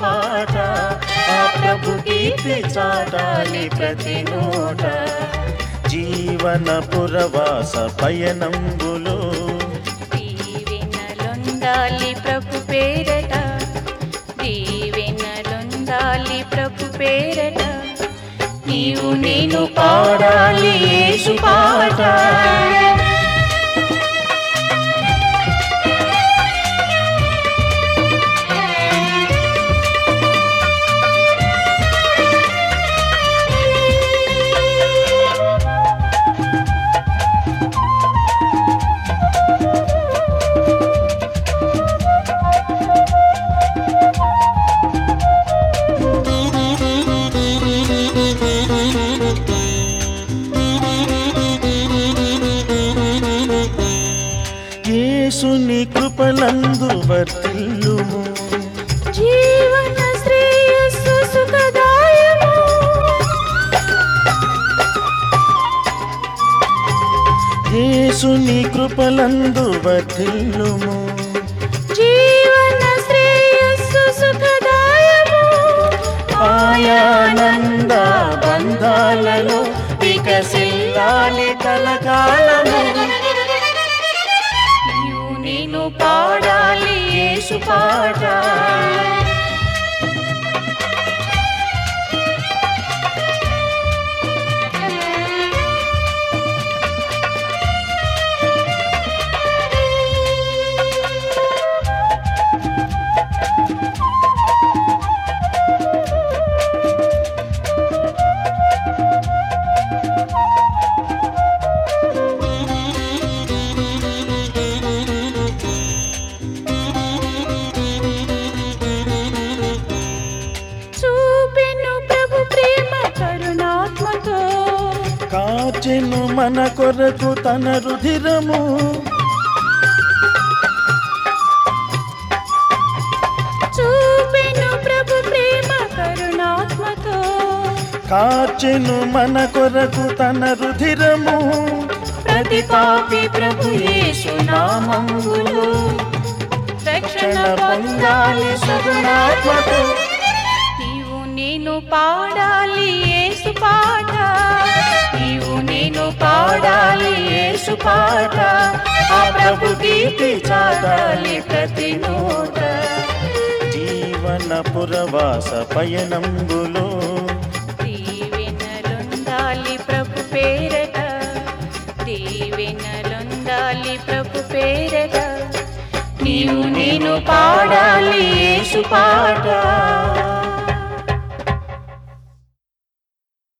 పాట ఆ ప్రభు కీర్తి చాటాలి ప్రతి నోట జీవన పురవాస పయనంబులో దీవెనలుండాలి ప్రభు పేరట దీవెనలుండాలి ప్రభు పేరట నీవు నేను పాడాలి యేసు పాట యేసుని కృపలందు వర్తిల్లుము జీవన శ్రేయస్సు సుఖదాయము యేసుని కృపలందు వర్తిల్లుము జీవన శ్రేయస్సు సుఖదాయము ఆయానంద బంధాలలో వికసిల్లాలి కలకాలము నీవు నేను పాడాలి యేసు పాట చూపెను ప్రభు ప్రేమ కరుణాత్మతో కాచెను మన కొరకు తన రుధిరము చూపెను ప్రభు ప్రేమ కరుణాత్మతో కాచెను మన కొరకు తన రుధిరము ప్రతి పాపి ప్రభు యేసు నామములో రక్షణ పొందాలి సుగుణాత్మకు నీవు నేను పాడాలి యేసు పాట నీవు నేను పాడాలి యేసు పాట ఆ ప్రభు కీర్తి చాటాలి ప్రతి నోట జీవన పురవాస పయనంబులో దీవెనలుండాలి ప్రభు పేరట దీవెనలుండాలి ప్రభు పేరట నీవు నేను పాడాలి యేసు పాట